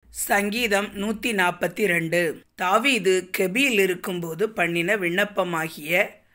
சங்கீதம் நூற்றி நாற்பத்தி ரெண்டு தாவீது கெபியில் இருக்கும்போது பண்ணின விண்ணப்பமாகிய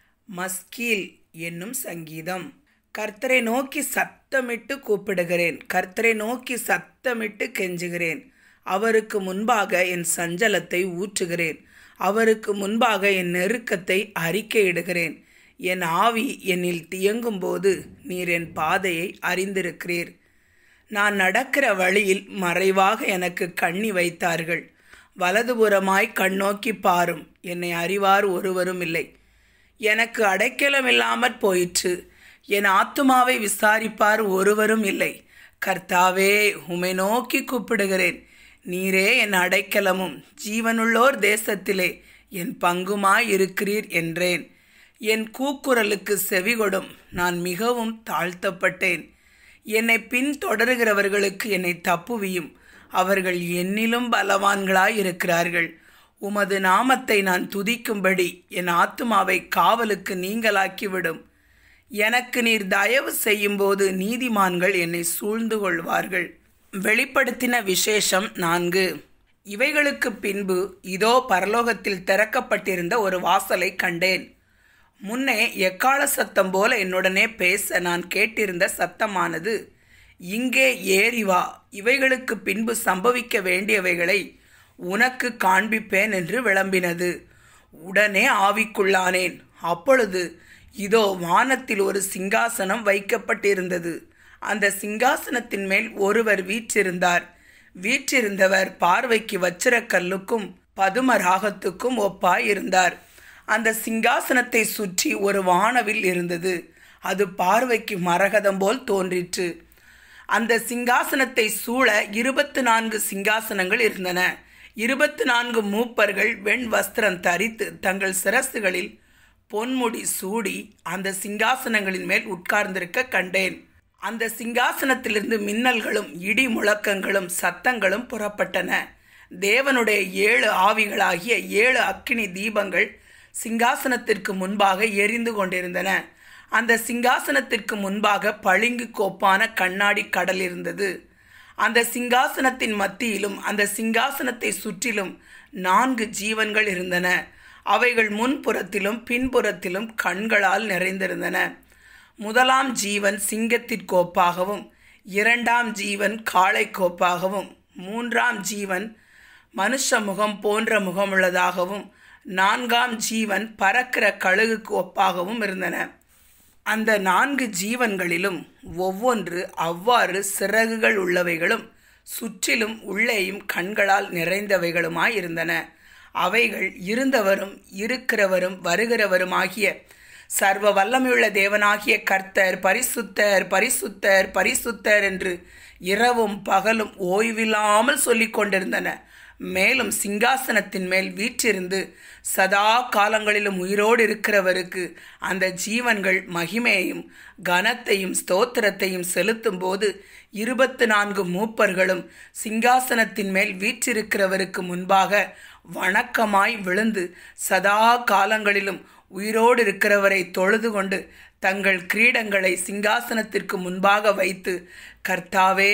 மஸ்கீல் என்னும் சங்கீதம் கர்த்தரை நோக்கி சத்தமிட்டு கூப்பிடுகிறேன் கர்த்தரை நோக்கி சத்தமிட்டு கெஞ்சுகிறேன் அவருக்கு முன்பாக என் சஞ்சலத்தை ஊற்றுகிறேன் அவருக்கு முன்பாக என் நெருக்கத்தை அறிக்கையிடுகிறேன் என் ஆவி என்னில் தியங்கும்போது நீர் என் பாதையை அறிந்திருக்கிறீர் நான் நடக்கிற வழியில் மறைவாக எனக்கு கண்ணி வைத்தார்கள் வலதுபுறமாய் கண்ணோக்கி பாரும் என்னை அறிவார் ஒருவரும் இல்லை எனக்கு அடைக்கலம் இல்லாமற் போயிற்று என் ஆத்துமாவை விசாரிப்பார் ஒருவரும் இல்லை கர்த்தாவே உமை நோக்கி கூப்பிடுகிறேன் நீரே என் அடைக்கலமும் ஜீவனுள்ளோர் தேசத்திலே என் பங்குமாய் இருக்கிறீர் என்றேன் என் கூக்குரலுக்கு செவிகொடும் நான் மிகவும் தாழ்த்தப்பட்டேன் என்னை பின்தொடருகிறவர்களுக்கு என்னை தப்புவியும் அவர்கள் என்னிலும் பலவான்களாய் இருக்கிறார்கள் உமது நாமத்தை நான் துதிக்கும்படி என் ஆத்துமாவை காவலுக்கு நீங்களாக்கிவிடும் எனக்கு நீர் தயவு செய்யும்போது நீதிமான்கள் என்னை சூழ்ந்து கொள்வார்கள் வெளிப்படுத்தின விசேஷம் நான்கு இவைகளுக்கு பின்பு இதோ பரலோகத்தில் திறக்கப்பட்டிருந்த ஒரு வாசலை கண்டேன் முன்னே எக்கால சத்தம் போல என்னுடனே பேச நான் கேட்டிருந்த சத்தமானது இங்கே ஏறி வா இவைகளுக்கு பின்பு சம்பவிக்க வேண்டியவைகளை உனக்கு காண்பிப்பேன் என்று விளம்பினது உடனே ஆவிக்குள்ளானேன் அப்பொழுது இதோ வானத்தில் ஒரு சிங்காசனம் வைக்கப்பட்டிருந்தது அந்த சிங்காசனத்தின் மேல் ஒருவர் வீற்றிருந்தார் வீற்றிருந்தவர் பார்வைக்கு வச்சிரக்கல்லுக்கும் பதும ராகத்துக்கும் ஒப்பாய் இருந்தார் அந்த சிங்காசனத்தை சுற்றி ஒரு வானவில் இருந்தது அது பார்வைக்கு மரகதம் போல் தோன்றிற்று அந்த சிங்காசனத்தை சூழ இருபத்து நான்கு சிங்காசனங்கள் இருந்தன இருபத்து நான்கு மூப்பர்கள் வெண் வஸ்திரம் தரித்து தங்கள் சிரசுகளில் பொன்முடி சூடி அந்த சிங்காசனங்களின் மேல் உட்கார்ந்திருக்க கண்டேன் அந்த சிங்காசனத்திலிருந்து மின்னல்களும் இடி முழக்கங்களும் சத்தங்களும் புறப்பட்டன தேவனுடைய ஏழு ஆவிகளாகிய ஏழு அக்கினி தீபங்கள் சிங்காசனத்திற்கு முன்பாக எரிந்து கொண்டிருந்தன அந்த சிங்காசனத்திற்கு முன்பாக பளிங்கு கோப்பான கண்ணாடி கடல் இருந்தது அந்த சிங்காசனத்தின் மத்தியிலும் அந்த சிங்காசனத்தை சுற்றிலும் நான்கு ஜீவன்கள் இருந்தன அவைகள் முன்புறத்திலும் பின்புறத்திலும் கண்களால் நிறைந்திருந்தன முதலாம் ஜீவன் சிங்கத்திற்கோப்பாகவும் இரண்டாம் ஜீவன் காளை கோப்பாகவும் மூன்றாம் ஜீவன் மனுஷ முகம் போன்ற முகமுள்ளதாகவும் நான்காம் ஜீவன் பறக்கிற கழுகுக்கு ஒப்பாகவும் இருந்தன அந்த நான்கு ஜீவன்களிலும் ஒவ்வொன்று அவ்வாறு சிறகுகள் உள்ளவைகளும் சுற்றிலும் உள்ளேயும் கண்களால் நிறைந்தவைகளுமாயிருந்தன அவைகள் இருந்தவரும் இருக்கிறவரும் வருகிறவருமாகிய சர்வ வல்லமையுள்ள தேவனாகிய கர்த்தர் பரிசுத்தர் பரிசுத்தர் பரிசுத்தர் என்று இரவும் பகலும் ஓய்வில்லாமல் சொல்லிக் கொண்டிருந்தன மேலும் சிங்காசனத்தின் மேல் வீற்றிருந்து சதா காலங்களிலும் உயிரோடு இருக்கிறவருக்கு அந்த ஜீவன்கள் மகிமையையும் கனத்தையும் ஸ்தோத்திரத்தையும் செலுத்தும் போது இருபத்து நான்கு மூப்பர்களும் சிங்காசனத்தின் மேல் வீற்றிருக்கிறவருக்கு முன்பாக வணக்கமாய் விழுந்து சதா காலங்களிலும் உயிரோடு இருக்கிறவரை தொழுது கொண்டு தங்கள் கிரீடங்களை சிங்காசனத்திற்கு முன்பாக வைத்து கர்த்தாவே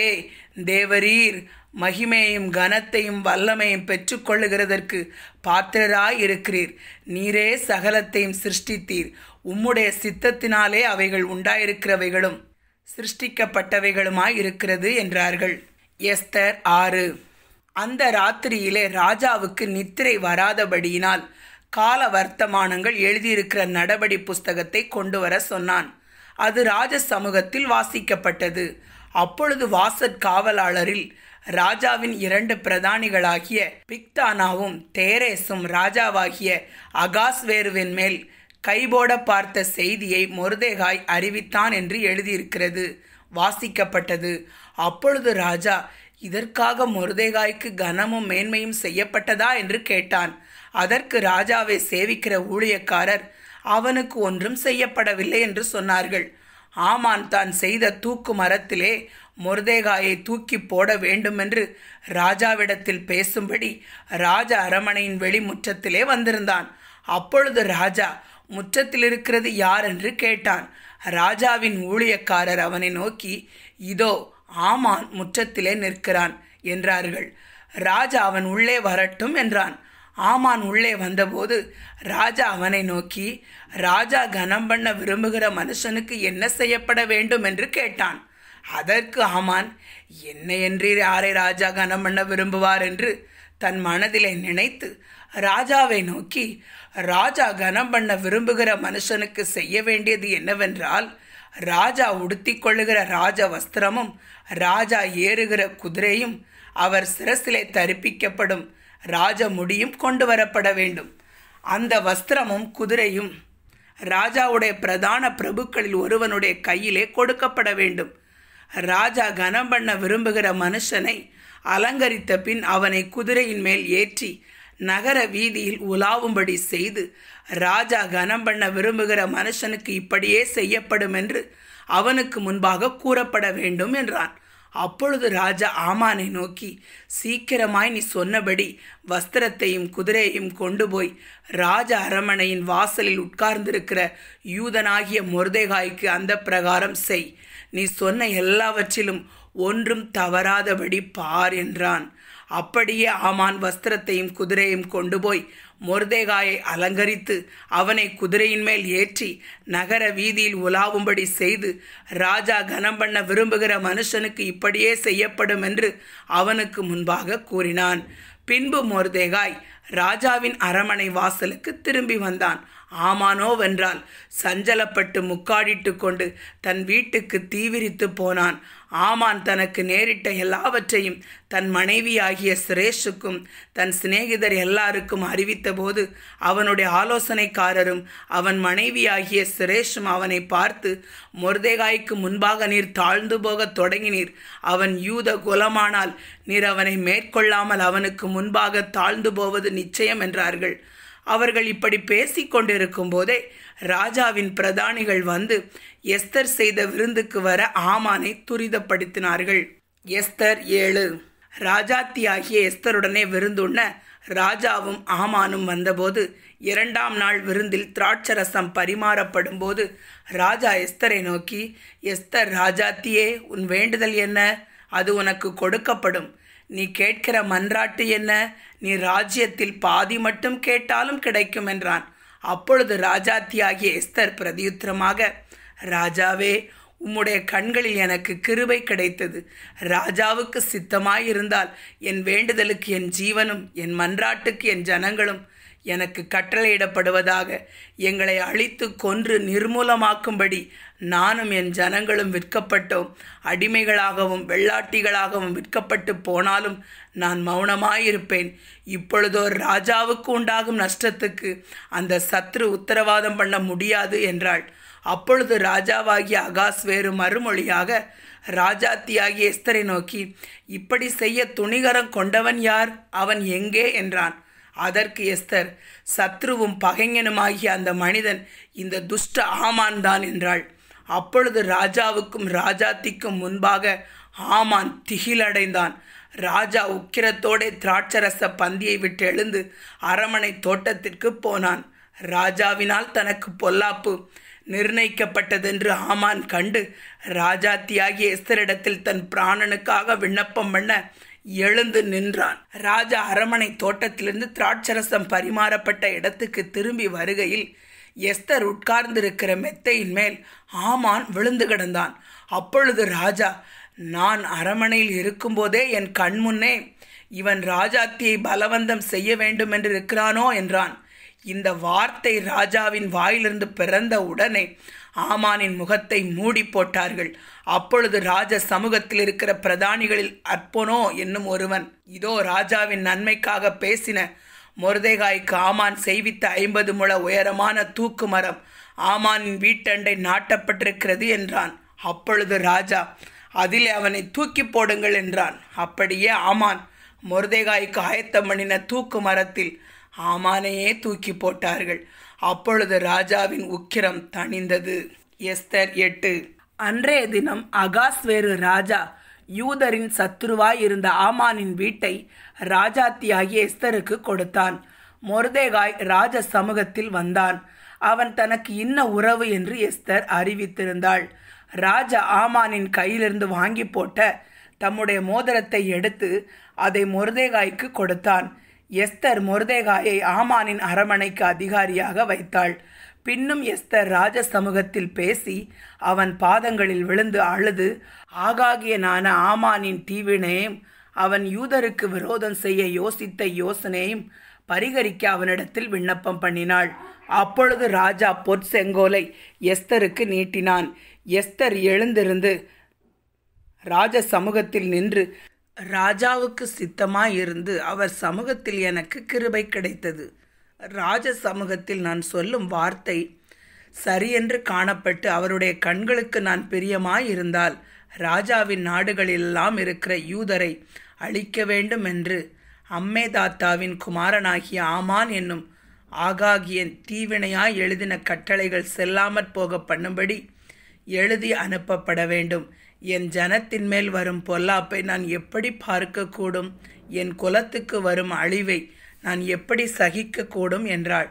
தேவரீர் மகிமையும் கனத்தையும் வல்லமையும் பெற்றுக்கொள்ளுகிறதற்கு பாத்திரராய் இருக்கிறீர் நீரே சகலத்தையும் சிருஷ்டித்தீர் உம்முடைய சித்தத்தினாலே அவைகள் உண்டாயிருக்கிறவைகளும் சிருஷ்டிக்கப்பட்டவைகளுமாய் இருக்கிறது என்றார்கள் எஸ்தர் ஆறு அந்த ராத்திரியிலே ராஜாவுக்கு நித்திரை வராதபடியினால் கால வர்த்தமானங்கள் எழுதியிருக்கிற நடபடி புஸ்தகத்தை கொண்டு வர சொன்னான் அது ராஜ சமூகத்தில் வாசிக்கப்பட்டது அப்பொழுது வாசற் காவலாளரில் ராஜாவின் இரண்டு பிரதானிகளாகிய பிக்தானாவும் தேரேசும் ராஜாவாகிய அகாஸ்வேருவின் மேல் கைபோட பார்த்த செய்தியை மொர்தேகாய் அறிவித்தான் என்று எழுதியிருக்கிறது வாசிக்கப்பட்டது அப்பொழுது ராஜா இதற்காக மொர்தேகாய்க்கு கனமும் மேன்மையும் செய்யப்பட்டதா என்று கேட்டான் அதற்கு ராஜாவை சேவிக்கிற ஊழியக்காரர் அவனுக்கு ஒன்றும் செய்யப்படவில்லை என்று சொன்னார்கள் ஆமான் தான் செய்த தூக்கு மரத்திலே மொர்தேகாயை தூக்கி போட வேண்டுமென்று ராஜாவிடத்தில் பேசும்படி ராஜ அரமனையின் வெளிமுற்றத்திலே வந்திருந்தான் அப்பொழுது ராஜா முற்றத்தில் இருக்கிறது யார் என்று கேட்டான் ராஜாவின் ஊழியக்காரர் அவனை நோக்கி இதோ ஆமான் முற்றத்திலே நிற்கிறான் என்றார்கள் ராஜா அவன் உள்ளே வரட்டும் என்றான் ஆமான் உள்ளே வந்தபோது ராஜா அவனை நோக்கி ராஜா கனம் பண்ண விரும்புகிற மனுஷனுக்கு என்ன செய்யப்பட வேண்டும் என்று கேட்டான் அதற்கு ஆமான் என்ன என்று யாரை ராஜா கனம் பண்ண விரும்புவார் என்று தன் மனதிலே நினைத்து ராஜாவை நோக்கி ராஜா கனம் பண்ண விரும்புகிற மனுஷனுக்கு செய்ய வேண்டியது என்னவென்றால் ராஜா உடுத்திக் கொள்ளுகிற ராஜ வஸ்திரமும் ராஜா ஏறுகிற குதிரையும் அவர் சிரசிலே தரிப்பிக்கப்படும் ராஜ முடியும் கொண்டு வரப்பட வேண்டும் அந்த வஸ்திரமும் குதிரையும் ராஜாவுடைய பிரதான பிரபுக்களில் ஒருவனுடைய கையிலே கொடுக்கப்பட வேண்டும் ராஜா கனம் பண்ண விரும்புகிற மனுஷனை அலங்கரித்த பின் அவனை குதிரையின் மேல் ஏற்றி நகர வீதியில் உலாவும்படி செய்து ராஜா கனம் பண்ண விரும்புகிற மனுஷனுக்கு இப்படியே செய்யப்படும் என்று அவனுக்கு முன்பாக கூறப்பட வேண்டும் என்றான் அப்பொழுது ராஜா ஆமானை நோக்கி சீக்கிரமாய் நீ சொன்னபடி வஸ்திரத்தையும் குதிரையையும் கொண்டு போய் ராஜ அரமனையின் வாசலில் உட்கார்ந்திருக்கிற யூதனாகிய மொர்தேகாய்க்கு அந்த பிரகாரம் செய் நீ சொன்ன எல்லாவற்றிலும் ஒன்றும் தவறாதபடி பார் என்றான் அப்படியே ஆமான் வஸ்திரத்தையும் குதிரையும் கொண்டு போய் மொர்தேகாயை அலங்கரித்து அவனை குதிரையின் மேல் ஏற்றி நகர வீதியில் உலாவும்படி செய்து ராஜா கனம் பண்ண விரும்புகிற மனுஷனுக்கு இப்படியே செய்யப்படும் என்று அவனுக்கு முன்பாக கூறினான் பின்பு மொர்தேகாய் ராஜாவின் அரமனை வாசலுக்கு திரும்பி வந்தான் ஆமானோ வென்றால் சஞ்சலப்பட்டு முக்காடிட்டு கொண்டு தன் வீட்டுக்கு தீவிரித்து போனான் ஆமான் தனக்கு நேரிட்ட எல்லாவற்றையும் தன் மனைவியாகிய சுரேஷுக்கும் தன் சிநேகிதர் எல்லாருக்கும் அறிவித்தபோது அவனுடைய ஆலோசனைக்காரரும் அவன் மனைவியாகிய சுரேஷும் அவனை பார்த்து மொர்தேகாய்க்கு முன்பாக நீர் தாழ்ந்து போகத் தொடங்கினீர் அவன் யூத குலமானால் நீர் அவனை மேற்கொள்ளாமல் அவனுக்கு முன்பாக தாழ்ந்து போவது நிச்சயம் என்றார்கள் அவர்கள் இப்படி பேசிக் கொண்டிருக்கும் போதே ராஜாவின் பிரதானிகள் வந்து எஸ்தர் செய்த விருந்துக்கு வர ஆமானை துரிதப்படுத்தினார்கள் எஸ்தர் ஏழு ராஜாத்தியாகிய எஸ்தருடனே விருந்துண்ண ராஜாவும் ஆமானும் வந்தபோது இரண்டாம் நாள் விருந்தில் திராட்சரசம் பரிமாறப்படும் போது ராஜா எஸ்தரை நோக்கி எஸ்தர் ராஜாத்தியே உன் வேண்டுதல் என்ன அது உனக்கு கொடுக்கப்படும் நீ கேட்கிற மன்றாட்டு என்ன நீ ராஜ்யத்தில் பாதி மட்டும் கேட்டாலும் கிடைக்கும் என்றான் அப்பொழுது ராஜாத்தியாகிய எஸ்தர் பிரதியுத்திரமாக ராஜாவே உம்முடைய கண்களில் எனக்கு கிருபை கிடைத்தது ராஜாவுக்கு சித்தமாயிருந்தால் என் வேண்டுதலுக்கு என் ஜீவனும் என் மன்றாட்டுக்கு என் ஜனங்களும் எனக்கு கட்டளையிடப்படுவதாக எங்களை அழித்து கொன்று நிர்மூலமாக்கும்படி நானும் என் ஜனங்களும் விற்கப்பட்டோம் அடிமைகளாகவும் வெள்ளாட்டிகளாகவும் விற்கப்பட்டு போனாலும் நான் மௌனமாயிருப்பேன் இப்பொழுதோ ராஜாவுக்கு உண்டாகும் நஷ்டத்துக்கு அந்த சத்ரு உத்தரவாதம் பண்ண முடியாது என்றாள் அப்பொழுது ராஜாவாகிய அகாஸ் வேறு மறுமொழியாக ராஜாத்தியாகிய எஸ்தரை நோக்கி இப்படி செய்ய துணிகரம் கொண்டவன் யார் அவன் எங்கே என்றான் அதற்கு எஸ்தர் சத்ருவும் பகைஞனுமாகிய அந்த மனிதன் இந்த துஷ்ட ஆமான் தான் என்றாள் அப்பொழுது ராஜாவுக்கும் ராஜாத்திக்கும் முன்பாக ஆமான் திகிலடைந்தான் ராஜா உக்கிரத்தோடே திராட்சரச பந்தியை விட்டு எழுந்து அரமனை தோட்டத்திற்கு போனான் ராஜாவினால் தனக்கு பொல்லாப்பு நிர்ணயிக்கப்பட்டதென்று ஆமான் கண்டு ராஜாத்தியாகிய எஸ்தரிடத்தில் தன் பிராணனுக்காக விண்ணப்பம் பண்ண எழுந்து நின்றான் ராஜா அரமனை தோட்டத்திலிருந்து திராட்சரசம் பரிமாறப்பட்ட இடத்துக்கு திரும்பி வருகையில் எஸ்தர் உட்கார்ந்திருக்கிற மெத்தையின் மேல் ஆமான் விழுந்து கிடந்தான் அப்பொழுது ராஜா நான் அரமனையில் இருக்கும்போதே என் கண்முன்னே இவன் ராஜாத்தியை பலவந்தம் செய்ய வேண்டும் என்று இருக்கிறானோ என்றான் இந்த வார்த்தை ராஜாவின் வாயிலிருந்து பிறந்த உடனே ஆமானின் முகத்தை மூடி போட்டார்கள் அப்பொழுது ராஜ சமூகத்தில் இருக்கிற பிரதானிகளில் அற்பனோ என்னும் ஒருவன் இதோ ராஜாவின் நன்மைக்காக பேசின மொர்தேகாய்க்கு ஆமான் செய்வித்த ஐம்பது முழ உயரமான தூக்கு மரம் ஆமானின் வீட்டண்டை நாட்டப்பட்டிருக்கிறது என்றான் அப்பொழுது ராஜா அதிலே அவனை தூக்கி போடுங்கள் என்றான் அப்படியே ஆமான் மொர்தேகாய்க்கு ஆயத்தம் பண்ணின தூக்கு மரத்தில் ஆமானையே தூக்கி போட்டார்கள் அப்பொழுது ராஜாவின் உக்கிரம் தணிந்தது எஸ்தர் எட்டு அன்றைய தினம் அகாஸ்வேரு ராஜா யூதரின் சத்துருவாய் இருந்த ஆமானின் வீட்டை ராஜாத்தியாகிய எஸ்தருக்கு கொடுத்தான் மொர்தேகாய் ராஜ சமூகத்தில் வந்தான் அவன் தனக்கு இன்ன உறவு என்று எஸ்தர் அறிவித்திருந்தாள் ராஜா ஆமானின் கையிலிருந்து வாங்கி போட்ட தம்முடைய மோதிரத்தை எடுத்து அதை மொர்தேகாய்க்கு கொடுத்தான் எஸ்தர் மொர்தேகாயை ஆமானின் அரமனைக்கு அதிகாரியாக வைத்தாள் பின்னும் எஸ்தர் ராஜ சமூகத்தில் பேசி அவன் பாதங்களில் விழுந்து அழுது ஆகாகியனான ஆமானின் தீவினையும் அவன் யூதருக்கு விரோதம் செய்ய யோசித்த யோசனையும் பரிகரிக்க அவனிடத்தில் விண்ணப்பம் பண்ணினாள் அப்பொழுது ராஜா பொற்செங்கோலை எஸ்தருக்கு நீட்டினான் எஸ்தர் எழுந்திருந்து ராஜ சமூகத்தில் நின்று ராஜாவுக்கு சித்தமாயிருந்து அவர் சமூகத்தில் எனக்கு கிருபை கிடைத்தது ராஜ சமூகத்தில் நான் சொல்லும் வார்த்தை சரியென்று காணப்பட்டு அவருடைய கண்களுக்கு நான் பிரியமாயிருந்தால் ராஜாவின் நாடுகளெல்லாம் இருக்கிற யூதரை அழிக்க வேண்டும் என்று அம்மேதாத்தாவின் குமாரனாகிய ஆமான் என்னும் ஆகாகியன் தீவினையாய் எழுதின கட்டளைகள் செல்லாமற் போக பண்ணும்படி எழுதி அனுப்பப்பட வேண்டும் என் ஜனத்தின் மேல் வரும் பொல்லாப்பை நான் எப்படி பார்க்கக்கூடும் என் குலத்துக்கு வரும் அழிவை நான் எப்படி சகிக்கக்கூடும் என்றாள்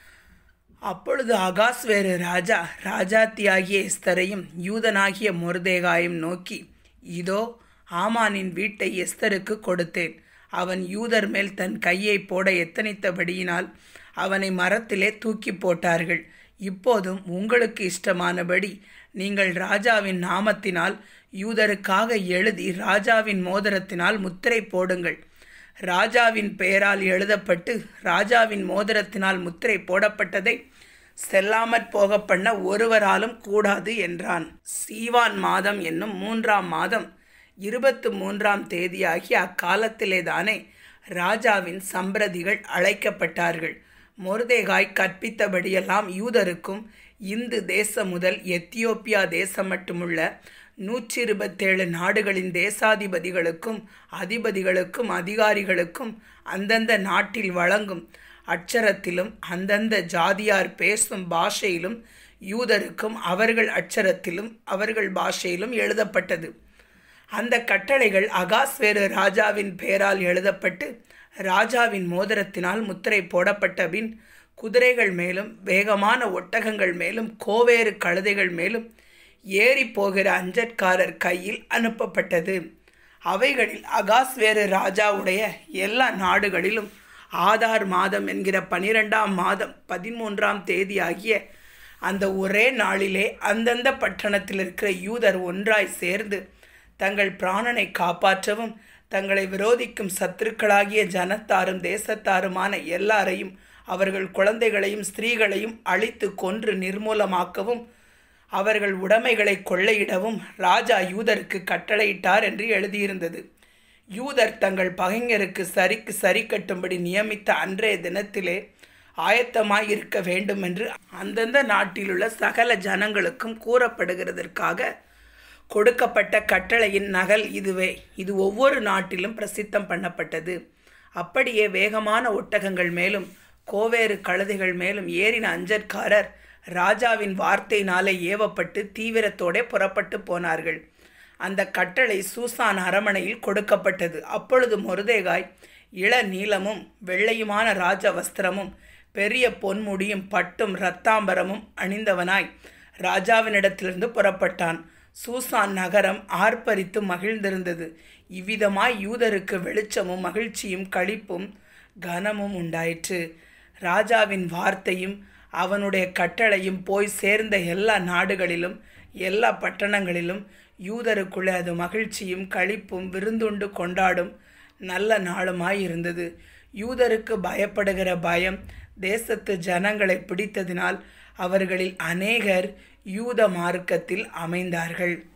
அப்பொழுது அகாஸ் வேறு ராஜா ராஜாத்தியாகிய எஸ்தரையும் யூதனாகிய மொர்தேகாயும் நோக்கி இதோ ஆமானின் வீட்டை எஸ்தருக்கு கொடுத்தேன் அவன் யூதர் மேல் தன் கையை போட எத்தனித்தபடியினால் அவனை மரத்திலே தூக்கி போட்டார்கள் இப்போதும் உங்களுக்கு இஷ்டமானபடி நீங்கள் ராஜாவின் நாமத்தினால் யூதருக்காக எழுதி ராஜாவின் மோதிரத்தினால் முத்திரை போடுங்கள் ராஜாவின் பெயரால் எழுதப்பட்டு ராஜாவின் மோதிரத்தினால் முத்திரை போடப்பட்டதை செல்லாமற் போக பண்ண ஒருவராலும் கூடாது என்றான் சீவான் மாதம் என்னும் மூன்றாம் மாதம் இருபத்து மூன்றாம் தேதியாகி அக்காலத்திலேதானே ராஜாவின் சம்பிரதிகள் அழைக்கப்பட்டார்கள் மொர்தேகாய் கற்பித்தபடியெல்லாம் யூதருக்கும் இந்து தேசம் முதல் எத்தியோப்பியா தேசம் மட்டுமுள்ள நூற்றி இருபத்தேழு நாடுகளின் தேசாதிபதிகளுக்கும் அதிபதிகளுக்கும் அதிகாரிகளுக்கும் அந்தந்த நாட்டில் வழங்கும் அச்சரத்திலும் அந்தந்த ஜாதியார் பேசும் பாஷையிலும் யூதருக்கும் அவர்கள் அச்சரத்திலும் அவர்கள் பாஷையிலும் எழுதப்பட்டது அந்த கட்டளைகள் அகாஸ்வேரு ராஜாவின் பெயரால் எழுதப்பட்டு ராஜாவின் மோதிரத்தினால் முத்திரை போடப்பட்ட பின் குதிரைகள் மேலும் வேகமான ஒட்டகங்கள் மேலும் கோவேறு கழுதைகள் மேலும் ஏறி போகிற அஞ்சற்காரர் கையில் அனுப்பப்பட்டது அவைகளில் அகாஸ்வேரு ராஜாவுடைய எல்லா நாடுகளிலும் ஆதார் மாதம் என்கிற பனிரெண்டாம் மாதம் பதிமூன்றாம் தேதி ஆகிய அந்த ஒரே நாளிலே அந்தந்த பட்டணத்தில் இருக்கிற யூதர் ஒன்றாய் சேர்ந்து தங்கள் பிராணனை காப்பாற்றவும் தங்களை விரோதிக்கும் சத்துருக்களாகிய ஜனத்தாரும் தேசத்தாருமான எல்லாரையும் அவர்கள் குழந்தைகளையும் ஸ்திரீகளையும் அழித்து கொன்று நிர்மூலமாக்கவும் அவர்கள் உடைமைகளை கொள்ளையிடவும் ராஜா யூதருக்கு கட்டளையிட்டார் என்று எழுதியிருந்தது யூதர் தங்கள் பகைஞருக்கு சரிக்கு சரி கட்டும்படி நியமித்த அன்றைய தினத்திலே ஆயத்தமாயிருக்க வேண்டும் என்று அந்தந்த நாட்டிலுள்ள சகல ஜனங்களுக்கும் கூறப்படுகிறதற்காக கொடுக்கப்பட்ட கட்டளையின் நகல் இதுவே இது ஒவ்வொரு நாட்டிலும் பிரசித்தம் பண்ணப்பட்டது அப்படியே வேகமான ஒட்டகங்கள் மேலும் கோவேறு கழுதைகள் மேலும் ஏறின அஞ்சற்காரர் ராஜாவின் வார்த்தையினாலே ஏவப்பட்டு தீவிரத்தோടെ புறப்பட்டு போனார்கள் அந்த கட்டளை சூசான் அரமனையில் கொடுக்கப்பட்டது அப்பொழுது மொருதேகாய் இள நீளமும் வெள்ளையுமான ராஜ வஸ்திரமும் பெரிய பொன்முடியும் பட்டும் இரத்தாம்பரமும் அணிந்தவனாய் ராஜாவினிடத்திலிருந்து புறப்பட்டான் சூசான் நகரம் ஆர்ப்பரித்து மகிழ்ந்திருந்தது இவ்விதமாய் யூதருக்கு வெளிச்சமும் மகிழ்ச்சியும் களிப்பும் கனமும் உண்டாயிற்று ராஜாவின் வார்த்தையும் அவனுடைய கட்டளையும் போய் சேர்ந்த எல்லா நாடுகளிலும் எல்லா பட்டணங்களிலும் யூதருக்குள்ளே அது மகிழ்ச்சியும் களிப்பும் விருந்துண்டு கொண்டாடும் நல்ல நாளுமாயிருந்தது யூதருக்கு பயப்படுகிற பயம் தேசத்து ஜனங்களை பிடித்ததினால் அவர்களில் அநேகர் யூத மார்க்கத்தில் அமைந்தார்கள்